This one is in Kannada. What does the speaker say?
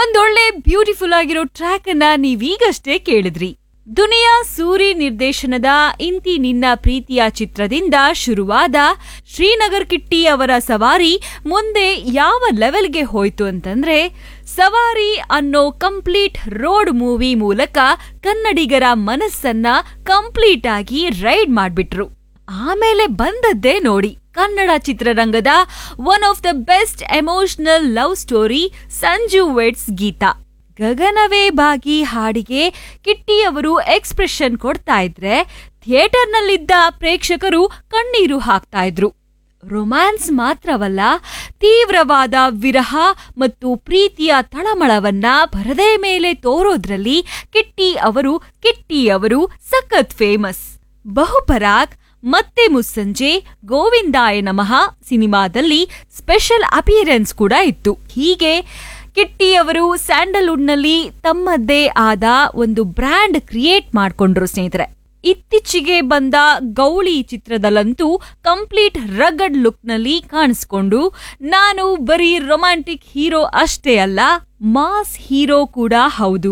ಒಂದೊಳ್ಳೆ ಬ್ಯೂಟಿಫುಲ್ ಆಗಿರೋ ಟ್ರ್ಯಾಕ್ ಅನ್ನ ನೀವೀಗಷ್ಟೇ ಕೇಳಿದ್ರಿ ದುನಿಯಾ ಸೂರಿ ನಿರ್ದೇಶನದ ಇಂತಿ ನಿನ್ನ ಪ್ರೀತಿಯ ಚಿತ್ರದಿಂದ ಶುರುವಾದ ಶ್ರೀನಗರ್ ಕಿಟ್ಟಿ ಅವರ ಸವಾರಿ ಮುಂದೆ ಯಾವ ಲೆವೆಲ್ಗೆ ಹೋಯ್ತು ಅಂತಂದ್ರೆ ಸವಾರಿ ಅನ್ನೋ ಕಂಪ್ಲೀಟ್ ರೋಡ್ ಮೂವಿ ಮೂಲಕ ಕನ್ನಡಿಗರ ಮನಸ್ಸನ್ನ ಕಂಪ್ಲೀಟ್ ಆಗಿ ರೈಡ್ ಮಾಡ್ಬಿಟ್ರು ಆಮೇಲೆ ಬಂದದ್ದೇ ನೋಡಿ ಕನ್ನಡ ಚಿತ್ರರಂಗದ one of the best emotional love story Sanju weds Geetha ಗಗನವೇ ಬಾಗಿ ಹಾಡಿಗೆ ಕಿಟ್ಟಿ ಅವರು ಎಕ್ಸ್ಪ್ರೆಷನ್ ಕೊಡ್ತಾ ಇದ್ರೆ ಥಿಯೇಟರ್ನಲ್ಲಿದ್ದ ಪ್ರೇಕ್ಷಕರು ಕಣ್ಣೀರು ಹಾಕ್ತಾ ಇದ್ರು ರೊಮ್ಯಾನ್ಸ್ ಮಾತ್ರವಲ್ಲ ತೀವ್ರವಾದ ವಿರಹ ಮತ್ತು ಪ್ರೀತಿಯ ತಳಮಳವನ್ನ ಪರದೆ ಮೇಲೆ ತೋರೋದ್ರಲ್ಲಿ ಕಿಟ್ಟಿ ಅವರು ಕಿಟ್ಟಿ ಅವರು ಸಖತ್ ಫೇಮಸ್ ಬಹುಪರಾಗ್ ಮತ್ತೆ ಮುಸ್ಸಂಜೆ ಗೋವಿಂದಾಯ ನಮಃ ಸಿನಿಮಾದಲ್ಲಿ ಸ್ಪೆಷಲ್ ಅಪಿಯರೆನ್ಸ್ ಕೂಡ ಇತ್ತು ಹೀಗೆ ಕಿಟ್ಟಿ ಅವರು ಸ್ಯಾಂಡಲ್ವುಡ್ನಲ್ಲಿ ತಮ್ಮದ್ದೇ ಆದ ಒಂದು ಬ್ರ್ಯಾಂಡ್ ಕ್ರಿಯೇಟ್ ಮಾಡ್ಕೊಂಡ್ರು ಸ್ನೇಹಿತರೆ ಇತ್ತೀಚೆಗೆ ಬಂದ ಗೌಳಿ ಚಿತ್ರದಲ್ಲಂತೂ ಕಂಪ್ಲೀಟ್ ರಗಡ್ ಲುಕ್ನಲ್ಲಿ ಕಾಣಿಸ್ಕೊಂಡು ನಾನು ಬರೀ ರೊಮ್ಯಾಂಟಿಕ್ ಹೀರೋ ಅಷ್ಟೇ ಅಲ್ಲ ಮಾಸ್ ಹೀರೋ ಕೂಡ ಹೌದು